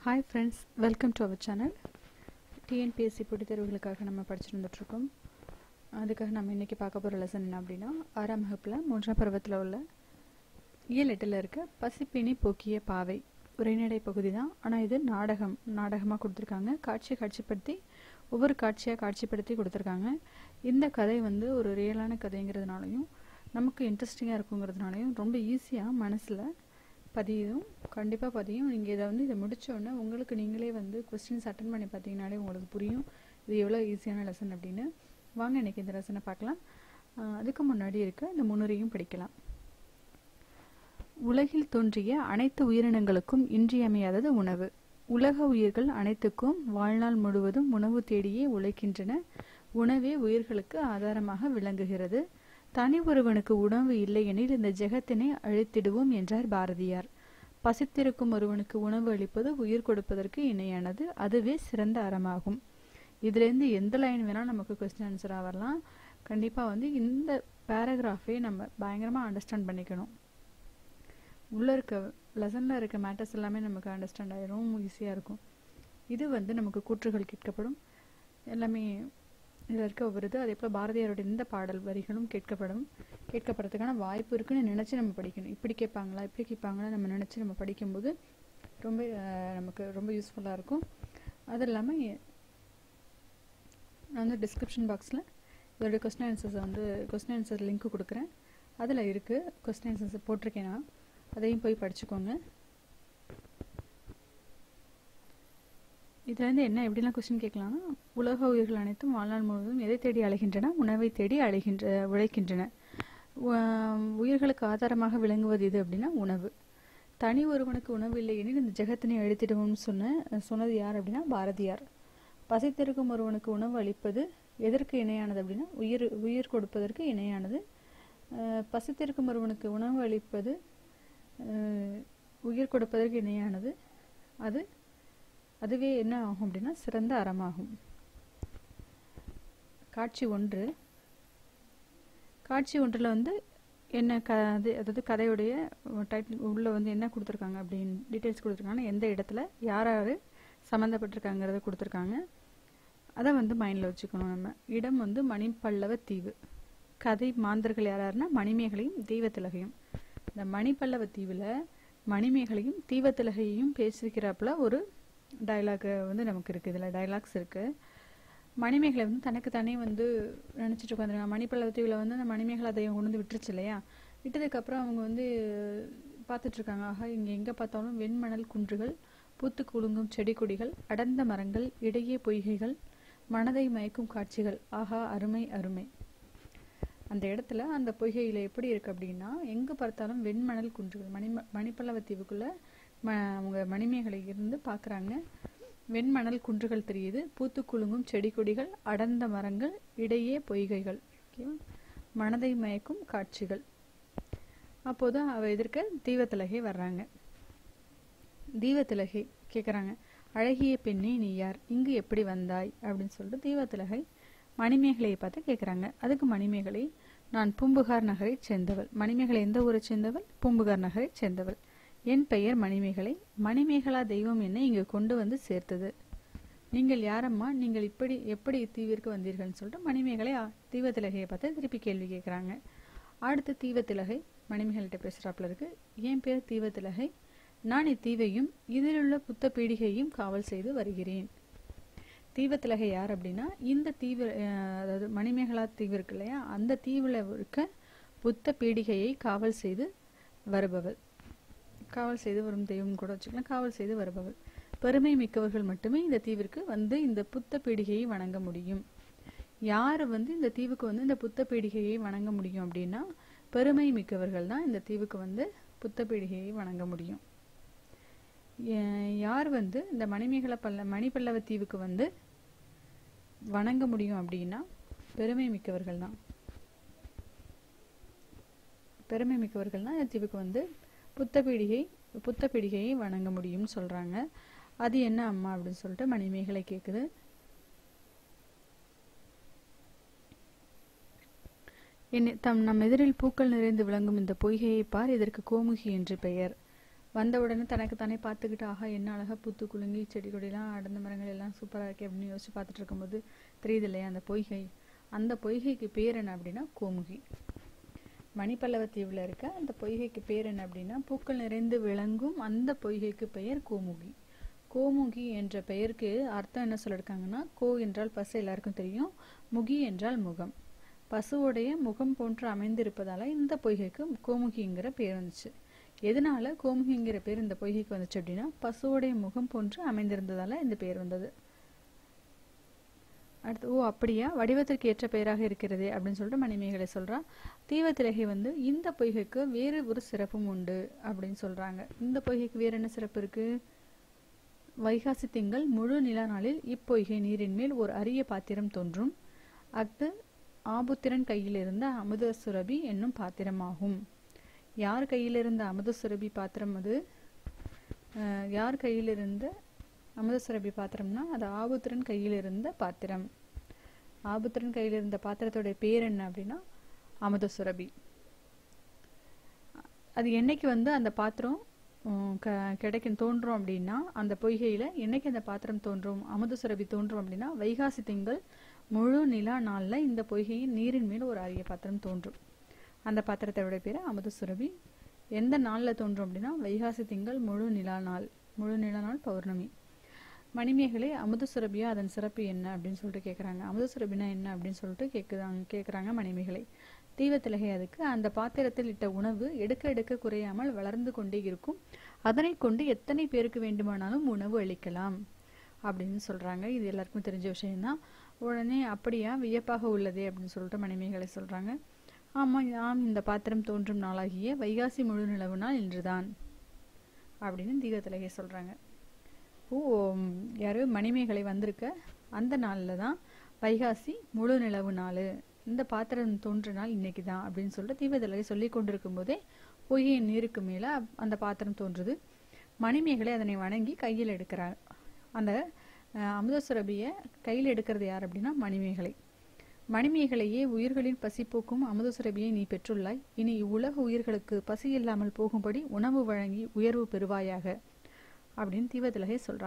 hi friends welcome to our channel TNPSC போட்டித் தேர்வுகளுக்காக நம்ம படிச்சுட்டு வந்துட்ருக்கோம் அதுக்காக நம்ம இன்றைக்கி பார்க்க போகிற லெசன் என்ன அப்படின்னா ஆறாம் வகுப்பில் மூன்றாம் பருவத்தில் உள்ள இயல் எட்டில் இருக்க பசிப்பினி போக்கிய பாவை உரைநடை பகுதி தான் ஆனால் இது நாடகம் நாடகமாக கொடுத்துருக்காங்க காட்சியை காட்சிப்படுத்தி ஒவ்வொரு காட்சியாக காட்சிப்படுத்தி கொடுத்துருக்காங்க இந்த கதை வந்து ஒரு ரியலான கதைங்கிறதுனாலையும் நமக்கு இன்ட்ரெஸ்டிங்காக இருக்குங்கிறதுனாலையும் ரொம்ப ஈஸியாக மனசில் பதியும் கண்டிப்பாக பதியும் நீங்கள் இதை வந்து இதை முடிச்ச உடனே உங்களுக்கு நீங்களே வந்து கொஸ்டின்ஸ் அட்டன் பண்ணி பார்த்தீங்கனாலே உங்களுக்கு புரியும் இது எவ்வளோ ஈஸியான லெசன் அப்படின்னு வாங்க இன்றைக்கி இந்த லெசனை பார்க்கலாம் ஆஹ் அதுக்கு முன்னாடி இருக்க இந்த முன்னுரையும் படிக்கலாம் உலகில் தோன்றிய அனைத்து உயிரினங்களுக்கும் இன்றியமையாதது உணவு உலக உயிர்கள் அனைத்துக்கும் வாழ்நாள் முழுவதும் உணவு தேடியே உழைக்கின்றன உணவே உயிர்களுக்கு ஆதாரமாக விளங்குகிறது தனி ஒருவனுக்கு உணவு இல்லையெனில் இந்த ஜெகத்தினை அழித்திடுவோம் என்றார் பாரதியார் பசித்திருக்கும் ஒருவனுக்கு உணவு அளிப்பது உயிர் கொடுப்பதற்கு இணையானது அதுவே சிறந்த அறமாகும் இதுலேருந்து எந்த லைன் வேணால் நமக்கு கொஸ்டின் ஆன்சராக வரலாம் கண்டிப்பாக வந்து இந்த பேராகிராஃபே நம்ம பயங்கரமாக அண்டர்ஸ்டாண்ட் பண்ணிக்கணும் உள்ளே இருக்க லெசனில் இருக்க மேட்டர்ஸ் எல்லாமே நமக்கு அண்டர்ஸ்டாண்ட் ஆயிரும் ஈஸியாக இருக்கும் இது வந்து நமக்கு கூற்றுகள் கேட்கப்படும் எல்லாமே இதில் இருக்க ஒவ்வொரு இது அதே போல் பாரதியாருடைய இந்த பாடல் வரிகளும் கேட்கப்படும் கேட்கப்படுறதுக்கான வாய்ப்பு இருக்குன்னு நினச்சி நம்ம படிக்கணும் இப்படி கேட்பாங்களா இப்படி கேட்பாங்களா நம்ம நினச்சி நம்ம படிக்கும்போது ரொம்ப அஹ், நமக்கு ரொம்ப யூஸ்ஃபுல்லாக இருக்கும் அது இல்லாமல் நான் வந்து டிஸ்கிரிப்ஷன் பாக்ஸில் இதோடைய கொஸ்டின் ஆன்சர்ஸை வந்து கொஸ்டின் ஆன்சர் லிங்க் கொடுக்குறேன் அதில் இருக்குது கொஸ்டின் ஆன்சர்ஸ் போட்டிருக்கேன் நான் அதையும் போய் படிச்சுக்கோங்க இதுலேருந்து என்ன எப்படிலாம் கொஸ்டின் கேட்கலாம்னா உலக உயிர்கள் அனைத்தும் வாழ்நாள் முழுவதும் எதை தேடி அலைகின்றன உணவை தேடி அலைகின்ற உழைக்கின்றன உ- உயிர்களுக்கு ஆதாரமாக விளங்குவது எது அப்படின்னா உணவு தனி ஒருவனுக்கு உணவு இல்லை எனில் இந்த ஜெகத்தினை அழித்திடுவோம்னு சொன்ன சொன்னது யார் அப்படின்னா பாரதியார் பசித்திருக்கும் ஒருவனுக்கு உணவு அளிப்பது எதற்கு இணையானது அப்படின்னா உயிர் உயிர் கொடுப்பதற்கு இணையானது அஹ் பசித்திருக்கும் ஒருவனுக்கு உணவு அளிப்பது அஹ் உயிர் கொடுப்பதற்கு இணையானது அது அதுவே என்ன ஆகும் அப்படின்னா சிறந்த அறமாகும் காட்சி ஒன்று காட்சி ஒன்றில் வந்து என்ன க அது அதாவது கதையுடைய டைட்டில் உள்ள வந்து என்ன கொடுத்துருக்காங்க அப்படின்னு டீட்டெயில்ஸ் கொடுத்துருக்காங்கன்னா எந்த இடத்துல யார் யார் சம்மந்தப்பட்டிருக்காங்கிறத கொடுத்துருக்காங்க அதை வந்து மைண்டில் வச்சுக்கணும் நம்ம இடம் வந்து மணிப்பல்லவ தீவு கதை மாந்தர்கள் யார் யாருன்னா மணிமேகலையும் தெய்வத்திலகையும் இந்த மணிப்பல்லவ தீவில் மணிமேகலையும் தீவத்திலகையும் பேசிக்கிறாப்புல ஒரு டயலாக் வந்து நமக்கு இருக்குது இதில் டயலாக்ஸ் இருக்குது மணிமேகலை வந்து தனக்கு தானே வந்து நினச்சிட்டு உட்காந்துருக்காங்க மணிப்பல்லவ தீவில் வந்து அந்த மணிமேகலை தெய்வம் கொண்டு வந்து விட்டுருச்சு இல்லையா விட்டதுக்கப்புறம் அவங்க வந்து பார்த்துட்டு இருக்காங்க ஆஹா இங்கே எங்கே பார்த்தாலும் வெண்மணல் குன்றுகள் பூத்து குலுங்கும் செடி கொடிகள் அடர்ந்த மரங்கள் இடையே பொய்கைகள் மனதை மயக்கும் காட்சிகள் ஆஹா அருமை அருமை அந்த இடத்துல அந்த பொய்கையில் எப்படி இருக்கு அப்படின்னா எங்கே பார்த்தாலும் வெண்மணல் குன்றுகள் மணி மணிப்பல்லவ தீவுக்குள்ள ம அவங்க மணிமேகலை இருந்து பார்க்குறாங்க வெண்மணல் குன்றுகள் தெரியுது பூத்து குலுங்கும் செடி கொடிகள் அடர்ந்த மரங்கள் இடையே பொய்கைகள் ஓகேவா மனதை மயக்கும் காட்சிகள் அப்போது அவ எதிர்க்க தீவத்திலகை வர்றாங்க தீவத்திலகை கேட்குறாங்க அழகிய பெண்ணே நீ யார் இங்கு எப்படி வந்தாய் அப்படின்னு சொல்லிட்டு தீவத்திலகை மணிமேகலையை பார்த்து கேட்குறாங்க அதுக்கு மணிமேகலை நான் பூம்புகார் நகரைச் சேர்ந்தவள் மணிமேகலை எந்த ஊரை சேர்ந்தவள் பூம்புகார் நகரைச் சேர்ந்தவள் என் பெயர் மணிமேகலை மணிமேகலா தெய்வம் என்னை இங்கு கொண்டு வந்து சேர்த்தது நீங்கள் யாரம்மா நீங்கள் இப்படி எப்படி இத்தீவிற்கு வந்தீர்கள்னு சொல்லிட்டு மணிமேகலை ஆ, தீவத்திலகையை பார்த்து திருப்பி கேள்வி கேட்குறாங்க அடுத்து தீவத்திலகை மணிமேகலைகிட்ட பேசுகிறாப்புல இருக்கு என் பேர் தீவத்திலகை நான் இத்தீவையும் இதிலுள்ள புத்த பீடிகையும் காவல் செய்து வருகிறேன் தீவத்திலகை யார் அப்படின்னா இந்த தீவு அஹ், அதாவது மணிமேகலா தீவு இருக்கு இல்லையா அந்த தீவில் இருக்க புத்த பீடிகையை காவல் செய்து வருபவள் காவல் செய்து வரும் தெய்வம் கூட வச்சுக்கலாம் காவல் செய்து வருபவள் பெருமை மிக்கவர்கள் மட்டுமே இந்த தீவிற்கு வந்து இந்த புத்த பீடிகையை வணங்க முடியும் யார் வந்து இந்த தீவுக்கு வந்து இந்த புத்த பீடிகையை வணங்க முடியும் அப்படின்னா பெருமை மிக்கவர்கள் தான் இந்த தீவுக்கு வந்து புத்த பீடிகையை வணங்க முடியும் ஏ- யார் வந்து இந்த மணிமேகலை பல்ல மணிப்பல்லவ தீவுக்கு வந்து வணங்க முடியும் அப்படின்னா பெருமை மிக்கவர்கள் தான் பெருமை மிக்கவர்கள் தான் இந்த தீவுக்கு வந்து புத்த பீடிகை புத்த பீடிகையை வணங்க முடியும்னு சொல்றாங்க அது என்ன அம்மா அப்படின்னு சொல்லிட்டு மணிமேகலை கேக்குது என்னை தம் நம் எதிரில் பூக்கள் நிறைந்து விளங்கும் இந்த பொய்கையை பார் இதற்கு கோமுகி என்று பெயர் வந்த உடனே தனக்கு தானே பார்த்துக்கிட்டு ஆஹா என்ன அழகா பூத்து குலுங்கி செடி கொடியெல்லாம் அடர்ந்த மரங்கள் எல்லாம் சூப்பராக இருக்கே அப்படின்னு யோசிச்சு பார்த்துட்டு இருக்கும்போது தெரியுது இல்லையா அந்த பொய்கை அந்த பொய்கைக்கு பேர் என்ன அப்படின்னா கோமுகி மணிப்பல்லவ தீவில் இருக்க அந்த பொய்கைக்கு பேர் என்ன அப்படின்னா பூக்கள் நிறைந்து விளங்கும் அந்த பொய்கைக்கு பெயர் கோமுகி கோமுகி என்ற பெயருக்கு அர்த்தம் என்ன சொல்லியிருக்காங்கன்னா கோ என்றால் பசு எல்லாருக்கும் தெரியும் முகி என்றால் முகம் பசுவுடைய முகம் போன்று அமைந்திருப்பதால இந்த பொய்கைக்கு கோமுகிங்கிற பேர் வந்துச்சு எதனால கோமுகிங்கிற பேர் இந்த பொய்கைக்கு வந்துச்சு அப்படின்னா பசுவுடைய முகம் போன்று அமைந்திருந்ததால இந்த பேர் வந்தது அடுத்து ஓ அப்படியா வடிவத்திற்கு ஏற்ற பெயராக இருக்கிறதே அப்படின்னு சொல்லிட்டு மணிமேகலை சொல்றா தீவத்திலகை வந்து இந்த பொய்கைக்கு வேறு ஒரு சிறப்பும் உண்டு அப்படின்னு சொல்றாங்க இந்த பொய்கைக்கு வேற என்ன சிறப்பு இருக்கு வைகாசி திங்கள் முழு நில நாளில் இப்பொய்கை நீரின் மேல் ஒரு அரிய பாத்திரம் தோன்றும் அஃது ஆபுத்திரன் கையில் இருந்த அமுத சுரபி என்னும் பாத்திரமாகும் யார் கையில் இருந்த அமுத சுரபி பாத்திரம் அது அஹ், யார் கையில் இருந்த அமுத சுரபி பாத்திரம்னா அது ஆபுத்திரன் கையில் இருந்த பாத்திரம் ஆபுத்திரன் கையில் இருந்த பாத்திரத்தோட பேர் என்ன அப்படின்னா அமுத சுரபி அது என்னைக்கு வந்து அந்த பாத்திரம் உம், க- கிடைக்கும் தோன்றும் அப்படின்னா அந்த பொய்கையில என்னைக்கு அந்த பாத்திரம் தோன்றும் அமுத சுரபி தோன்றும் அப்படின்னா வைகாசி திங்கள் முழு நிலா நாள்ல இந்த பொய்கையின் நீரின் மேல் ஒரு அரிய பாத்திரம் தோன்றும் அந்த பாத்திரத்தோட பேரு அமுத சுரபி எந்த நாள்ல தோன்றும் அப்படின்னா வைகாசி திங்கள் முழு நிலா நாள் முழு நிலா நாள் பௌர்ணமி மணிமேகலை அமுத சுரபியா அதன் சிறப்பு என்ன அப்படின்னு சொல்லிட்டு கேக்குறாங்க அமுத சுரபினா என்ன அப்படின்னு சொல்லிட்டு கேக்குறாங்க கேக்குறாங்க மணிமேகலை தீவத்திலகை அதுக்கு அந்த பாத்திரத்தில் இட்ட உணவு எடுக்க எடுக்க குறையாமல் வளர்ந்து கொண்டே இருக்கும் அதனை கொண்டு எத்தனை பேருக்கு வேண்டுமானாலும் உணவு அளிக்கலாம் அப்படின்னு சொல்றாங்க இது எல்லாருக்கும் தெரிஞ்ச விஷயம்தான் உடனே அப்படியா வியப்பாக உள்ளதே அப்படின்னு சொல்லிட்டு மணிமேகலை சொல்றாங்க ஆமா ஆம் இந்த பாத்திரம் தோன்றும் நாளாகிய வைகாசி முழு நிலவு நாள் இன்றுதான் அப்படின்னு தீகத்திலகை சொல்றாங்க ஓ ம், யாரு மணிமேகலை வந்திருக்க அந்த நாளில் தான் வைகாசி முழு நிலவு நாள் இந்த பாத்திரம் தோன்ற நாள் இன்னைக்கு தான் அப்படின்னு சொல்லிட்டு தீபதலகை சொல்லி கொண்டிருக்கும் போதே பொய்யின் நீருக்கு மேலே அந்த பாத்திரம் தோன்றுது மணிமேகலை அதனை வணங்கி கையில் எடுக்கிறார் அந்த அஹ், அமுத சுரபியை கையில் எடுக்கிறது யார் அப்படின்னா மணிமேகலை மணிமேகலையே உயிர்களின் பசி போக்கும் அமுத சுரபியை நீ பெற்றுள்ளாய் இனி இவ்வுலக உயிர்களுக்கு பசி இல்லாமல் போகும்படி உணவு வழங்கி உயர்வு பெறுவாயாக அப்படின்னு தீவத்திலகை சொல்றா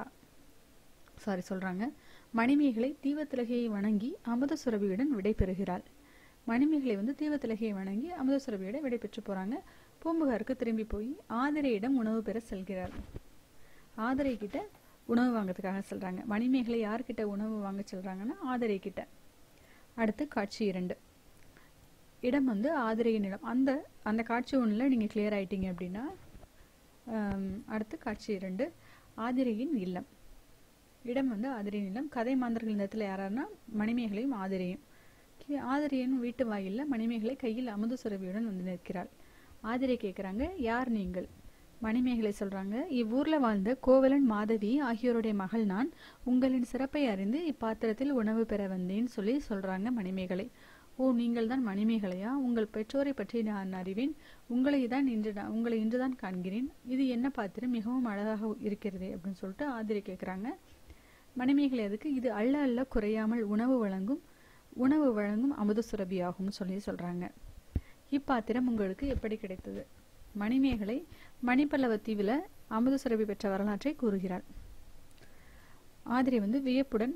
சாரி சொல்றாங்க மணிமேகலை தீவத்திலகையை வணங்கி அமுத சுரபியுடன் விடை பெறுகிறாள் மணிமேகலை வந்து தீவத்திலகையை வணங்கி அமுத சுரபியோட விடை பெற்று போறாங்க பூம்புகாருக்கு திரும்பி போய் ஆதிரையிடம் உணவு பெற செல்கிறார் ஆதிரை கிட்ட உணவு வாங்கறதுக்காக சொல்றாங்க மணிமேகலை யார்கிட்ட உணவு வாங்க சொல்றாங்கன்னா ஆதிரை கிட்ட அடுத்து காட்சி இரண்டு இடம் வந்து ஆதிரையின் இடம் அந்த அந்த காட்சி ஒண்ணுல நீங்க கிளியர் ஆயிட்டீங்க அப்படின்னா ஆம், அடுத்து காட்சி இரண்டு ஆதிரையின் இல்லம் இடம் வந்து ஆதிரையின் இல்லம் கதை மாந்தர்கள் இந்த இடத்துல யாராருன்னா மணிமேகலையும் ஆதிரையும் கி- ஆதிரையின் வீட்டு வாயில்ல மணிமேகலை கையில் அமுத சுரபியுடன் வந்து நிற்கிறாள் ஆதிரை கேக்குறாங்க யார் நீங்கள் மணிமேகலை சொல்றாங்க இவ்வூர்ல வாழ்ந்த கோவலன் மாதவி ஆகியோருடைய மகள் நான் உங்களின் சிறப்பை அறிந்து இப்பாத்திரத்தில் உணவு பெற வந்தேன் சொல்லி சொல்றாங்க மணிமேகலை ஓ நீங்கள் தான் மணிமேகலையா உங்கள் பெற்றோரை பற்றி நான் அறிவேன் உங்களை தான் இன்று நான் உங்களை இன்றுதான் காண்கிறேன் இது என்ன பாத்திரம் மிகவும் அழகாக இருக்கிறதே அப்படின்னு சொல்லிட்டு ஆதிரை கேக்குறாங்க மணிமேகலை அதுக்கு இது அள்ள அள்ள குறையாமல் உணவு வழங்கும் உணவு வழங்கும் அமுத சுரபியாகும் சொல்லி சொல்றாங்க இப்பாத்திரம் உங்களுக்கு எப்படி கிடைத்தது மணிமேகலை மணிப்பல்லவ தீவுல அமுத சுரபி பெற்ற வரலாற்றை கூறுகிறாள் ஆதிரை வந்து வியப்புடன்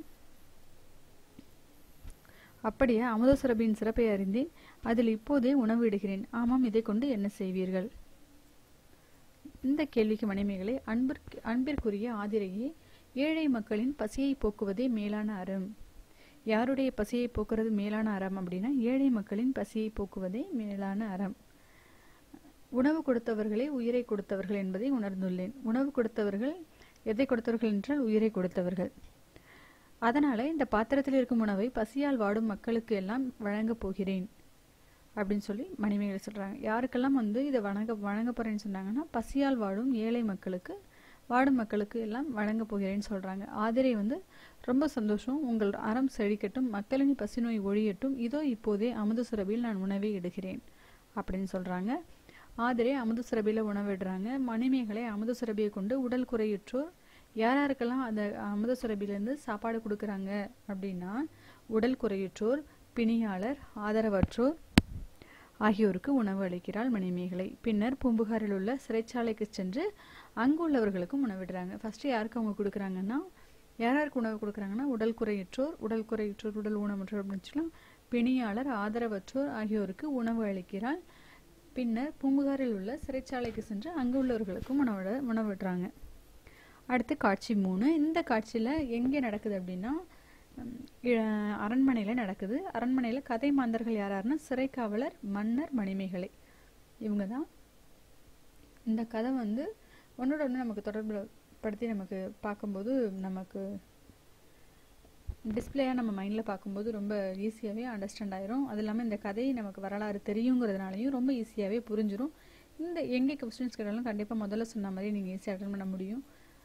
அப்படியே அமுத சுரபியின் சிறப்பை அறிந்தேன் அதில் இப்போதே உணவு இடுகிறேன் ஆமாம் இதை கொண்டு என்ன செய்வீர்கள் இந்த கேள்விக்கு மணிமேகலை அன்பிற்கு அன்பிற்குரிய ஆதிரையே ஏழை மக்களின் பசியை போக்குவதே மேலான அறம் யாருடைய பசியை போக்குறது மேலான அறம் அப்படின்னா ஏழை மக்களின் பசியை போக்குவதே மேலான அறம் உணவு கொடுத்தவர்களே உயிரை கொடுத்தவர்கள் என்பதை உணர்ந்துள்ளேன் உணவு கொடுத்தவர்கள் எதை கொடுத்தவர்கள் என்றால் உயிரை கொடுத்தவர்கள் அதனால இந்த பாத்திரத்தில் இருக்கும் உணவை பசியால் வாடும் மக்களுக்கு எல்லாம் வழங்கப் போகிறேன் அப்படின்னு சொல்லி மணிமேகலை சொல்றாங்க யாருக்கெல்லாம் வந்து இதை வணங்க வழங்க போறேன்னு சொன்னாங்கன்னா பசியால் வாடும் ஏழை மக்களுக்கு வாடும் மக்களுக்கு எல்லாம் வழங்க போகிறேன்னு சொல்றாங்க ஆதிரை வந்து ரொம்ப சந்தோஷம் உங்கள் அறம் செழிக்கட்டும் மக்களின் பசி நோய் ஒழியட்டும் இதோ இப்போதே அமுத சுரபியில் நான் உணவை இடுகிறேன் அப்படின்னு சொல்றாங்க ஆதிரை அமுத சுரபியில உணவிடுறாங்க மணிமேகலை அமுத சுரபியை கொண்டு உடல் குறையுற்றோர் யார் யாருக்கெல்லாம் அந்த அமுத சுரபியிலேருந்து சாப்பாடு கொடுக்குறாங்க அப்படின்னா உடல் குறையுற்றோர் பிணியாளர் ஆதரவற்றோர் ஆகியோருக்கு உணவு அளிக்கிறாள் மணிமேகலை பின்னர் பூம்புகாரில் உள்ள சிறைச்சாலைக்கு சென்று அங்கு உள்ளவர்களுக்கும் உணவிடுறாங்க ஃபர்ஸ்ட் யாருக்கு அவங்க கொடுக்குறாங்கன்னா யார் யாருக்கு உணவு கொடுக்குறாங்கன்னா உடல் குறையற்றோர் உடல் குறையற்றோர் உடல் ஊனமுற்றோர் அப்படின்னு சொல்லலாம் பிணியாளர் ஆதரவற்றோர் ஆகியோருக்கு உணவு அளிக்கிறாள் பின்னர் பூம்புகாரில் உள்ள சிறைச்சாலைக்கு சென்று அங்கு உள்ளவர்களுக்கும் உணவிட உணவிடுறாங்க அடுத்து காட்சி மூணு இந்த காட்சியில் எங்கே நடக்குது அப்படின்னா அரண்மனையில் நடக்குது அரண்மனையில் கதை மாந்தர்கள் யார் யாருன்னா சிறைக்காவலர் மன்னர் மணிமேகலை இவங்க தான் இந்த கதை வந்து ஒன்றோட ஒன்று நமக்கு தொடர்பு படுத்தி நமக்கு பார்க்கும்போது நமக்கு டிஸ்பிளேயாக நம்ம மைண்டில் பார்க்கும்போது ரொம்ப ஈஸியாகவே அண்டர்ஸ்டாண்ட் ஆயிரும் அது இல்லாமல் இந்த கதை நமக்கு வரலாறு தெரியுங்கிறதுனாலையும் ரொம்ப ஈஸியாகவே புரிஞ்சிடும் இந்த எங்கே கொஸ்டின்ஸ் கேட்டாலும் கண்டிப்பாக முதல்ல சொன்ன மாதிரி நீங்கள் ஈஸியாக அட்டன் பண்ண முடியும்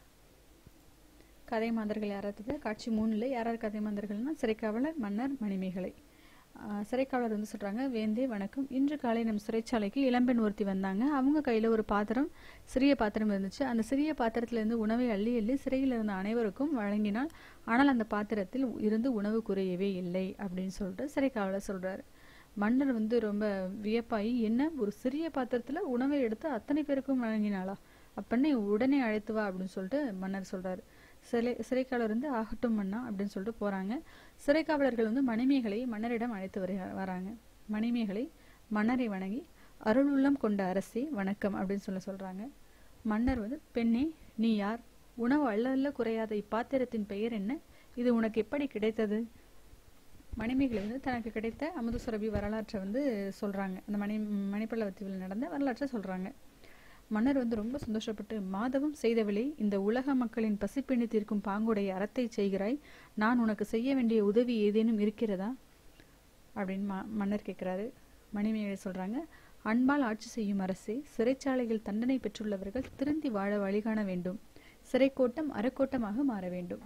கதை மாந்தர்கள் யாராவது காட்சி மூணில் யாராவது கதை மாந்தர்கள்னா சிறைக்காவலர் மன்னர் மணிமேகலை சிறைக்காவலர் வந்து சொல்கிறாங்க வேந்தே வணக்கம் இன்று காலை நம் சிறைச்சாலைக்கு இளம்பெண் ஒருத்தி வந்தாங்க அவங்க கையில் ஒரு பாத்திரம் சிறிய பாத்திரம் இருந்துச்சு அந்த சிறிய பாத்திரத்திலிருந்து உணவை அள்ளி அள்ளி சிறையில் இருந்த அனைவருக்கும் வழங்கினால் ஆனால் அந்த பாத்திரத்தில் இருந்து உணவு குறையவே இல்லை அப்படின்னு சொல்லிட்டு சிறைக்காவலர் சொல்கிறாரு மன்னர் வந்து ரொம்ப வியப்பாகி என்ன ஒரு சிறிய பாத்திரத்தில் உணவை எடுத்து அத்தனை பேருக்கும் வழங்கினாளா அப்பன்னே உடனே அழைத்து வா அப்படின்னு சொல்லிட்டு மன்னர் சொல்கிறாரு சிறை சிறைக்காவலர் வந்து ஆகட்டும் மன்னா அப்படின்னு சொல்லிட்டு போகிறாங்க சிறைக்காவலர்கள் வந்து மணிமேகலை மன்னரிடம் அழைத்து வர வராங்க மணிமேகலை மன்னரை வணங்கி அருள் உள்ளம் கொண்ட அரசே வணக்கம் அப்படின்னு சொல்ல சொல்கிறாங்க மன்னர் வந்து பெண்ணே நீ யார் உணவு அள்ள அள்ள குறையாத இப்பாத்திரத்தின் பெயர் என்ன இது உனக்கு எப்படி கிடைத்தது மணிமேகலை வந்து தனக்கு கிடைத்த அமுதசுரபி வரலாற்றை வந்து சொல்கிறாங்க அந்த மணி மணிப்பள்ளவத்தீவில் நடந்த வரலாற்றை சொல்கிறாங்க மன்னர் வந்து ரொம்ப சந்தோஷப்பட்டு மாதவம் செய்தவளே இந்த உலக மக்களின் பசிப்பிணி தீர்க்கும் பாங்குடைய அறத்தை செய்கிறாய் நான் உனக்கு செய்ய வேண்டிய உதவி ஏதேனும் இருக்கிறதா அப்படின்னு மா மன்னர் கேட்குறாரு மணிமேகலை சொல்கிறாங்க அன்பால் ஆட்சி செய்யும் அரசே சிறைச்சாலையில் தண்டனை பெற்றுள்ளவர்கள் திருந்தி வாழ வழிகாண வேண்டும் சிறைக்கோட்டம் அறக்கோட்டமாக மாற வேண்டும்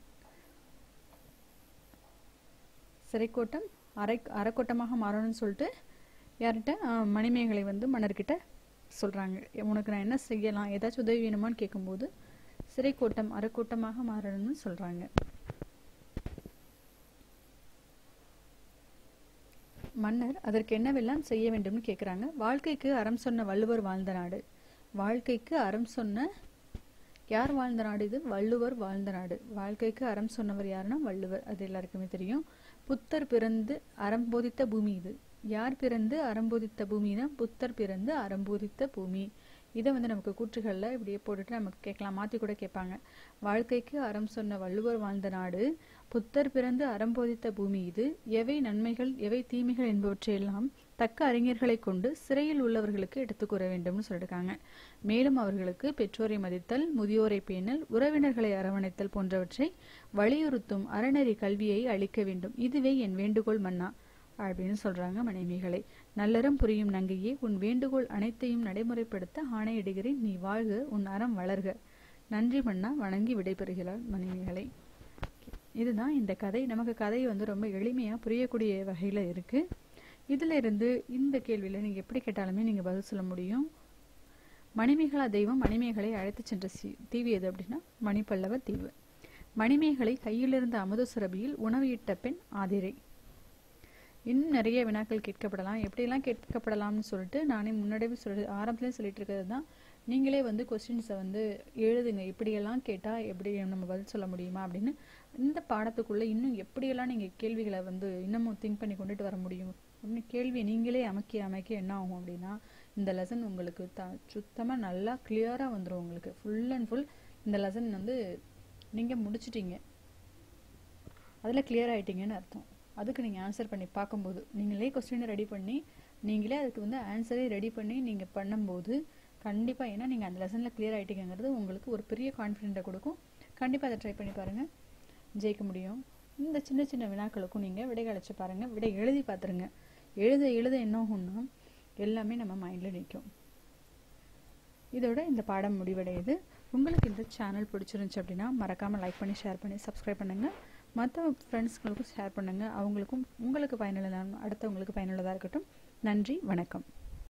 சிறைக்கோட்டம் அரை அறக்கோட்டமாக மாறணும்னு சொல்லிட்டு யார்கிட்ட மணிமேகலை வந்து மன்னர்கிட்ட சொல்கிறாங்க உனக்கு நான் என்ன செய்யலாம் ஏதாச்சும் உதவி வேணுமான்னு கேட்கும்போது சிறைக்கோட்டம் அறக்கூட்டமாக மாறணும்னு சொல்கிறாங்க மன்னர் அதற்கு என்னவெல்லாம் செய்ய வேண்டும்னு கேட்குறாங்க வாழ்க்கைக்கு அறம் சொன்ன வள்ளுவர் வாழ்ந்த நாடு வாழ்க்கைக்கு அறம் சொன்ன யார் வாழ்ந்த நாடு இது வள்ளுவர் வாழ்ந்த நாடு வாழ்க்கைக்கு அறம் சொன்னவர் யாருன்னா வள்ளுவர் அது எல்லாருக்குமே தெரியும் புத்தர் பிறந்து அறம் போதித்த பூமி இது யார் பிறந்து அறம்போதித்த பூமினா புத்தர் பிறந்து அறம்போதித்த பூமி இதை வந்து நமக்கு கூற்றுகளில் இப்படியே போட்டுட்டு நமக்கு கேட்கலாம் மாற்றி கூட கேட்பாங்க வாழ்க்கைக்கு அறம் சொன்ன வள்ளுவர் வாழ்ந்த நாடு புத்தர் பிறந்து அறம்போதித்த பூமி இது எவை நன்மைகள் எவை தீமைகள் என்பவற்றையெல்லாம் தக்க அறிஞர்களை கொண்டு சிறையில் உள்ளவர்களுக்கு எடுத்து கூற வேண்டும்னு சொல்லியிருக்காங்க மேலும் அவர்களுக்கு பெற்றோரை மதித்தல் முதியோரை பேணல் உறவினர்களை அரவணைத்தல் போன்றவற்றை வலியுறுத்தும் அறநெறி கல்வியை அளிக்க வேண்டும் இதுவே என் வேண்டுகோள் மன்னா அப்படின்னு சொல்றாங்க மனைவிகளை நல்லறம் புரியும் நங்கையே உன் வேண்டுகோள் அனைத்தையும் நடைமுறைப்படுத்த ஆணையிடுகிறேன் நீ வாழ்க உன் அறம் வளர்க நன்றி மன்னா வணங்கி விடைபெறுகிறாள் மனைவிகளை இதுதான் இந்த கதை நமக்கு கதை வந்து ரொம்ப எளிமையாக புரியக்கூடிய வகையில் இருக்குது இதில் இருந்து இந்த கேள்வியில் நீங்கள் எப்படி கேட்டாலுமே நீங்கள் பதில் சொல்ல முடியும் மணிமேகலா தெய்வம் மணிமேகலை அழைத்து சென்ற சி தீவு எது அப்படின்னா மணிப்பல்லவ தீவு மணிமேகலை கையிலிருந்த அமுத சுரபியில் உணவு இட்ட பெண் ஆதிரை இன்னும் நிறைய வினாக்கள் கேட்கப்படலாம் எப்படியெல்லாம் கேட்கப்படலாம்னு சொல்லிட்டு நானே முன்னாடியே சொல்லி ஆரம்பத்துலேயும் சொல்லிட்டு இருக்கிறது தான் நீங்களே வந்து கொஸ்டின்ஸை வந்து எழுதுங்க இப்படியெல்லாம் கேட்டால் எப்படி நம்ம பதில் சொல்ல முடியுமா அப்படின்னு இந்த பாடத்துக்குள்ளே இன்னும் எப்படியெல்லாம் நீங்கள் கேள்விகளை வந்து இன்னமும் திங்க் பண்ணி கொண்டுட்டு வர முடியும் அப்படின்னு கேள்வியை நீங்களே அமைக்க அமைக்க என்ன ஆகும் அப்படின்னா இந்த லெசன் உங்களுக்கு த சுத்தமாக நல்லா கிளியராக வந்துடும் உங்களுக்கு ஃபுல் அண்ட் ஃபுல் இந்த லெசன் வந்து நீங்கள் முடிச்சிட்டீங்க அதில் கிளியர் ஆகிட்டீங்கன்னு அர்த்தம் அதுக்கு நீங்கள் ஆன்சர் பண்ணி பார்க்கும்போது நீங்களே கொஸ்டினை ரெடி பண்ணி நீங்களே அதுக்கு வந்து ஆன்சரே ரெடி பண்ணி நீங்கள் பண்ணும்போது கண்டிப்பாக ஏன்னா நீங்கள் அந்த லெசனில் கிளியர் ஆகிட்டீங்கிறது உங்களுக்கு ஒரு பெரிய கான்ஃபிடென்ட்டை கொடுக்கும் கண்டிப்பாக அதை ட்ரை பண்ணி பாருங்கள் ஜெயிக்க முடியும் இந்த சின்ன சின்ன வினாக்களுக்கும் நீங்கள் விடை அழைச்சி பாருங்கள் விடை எழுதி பார்த்துருங்க எழுத எழுத என்ன ஆகும்னா எல்லாமே நம்ம மைண்டில் நிற்கும் இதோட இந்த பாடம் முடிவடையுது உங்களுக்கு இந்த சேனல் பிடிச்சிருந்துச்சு அப்படின்னா மறக்காமல் லைக் பண்ணி ஷேர் பண்ணி சப்ஸ்கிரைப் பண்ணுங்கள் மற்ற ஃப்ரெண்ட்ஸ்களுக்கும் ஷேர் பண்ணுங்கள் அவங்களுக்கும் உங்களுக்கு பயனுள்ளதாக அடுத்தவங்களுக்கு பயனுள்ளதாக இருக்கட்டும் நன்றி வணக்கம்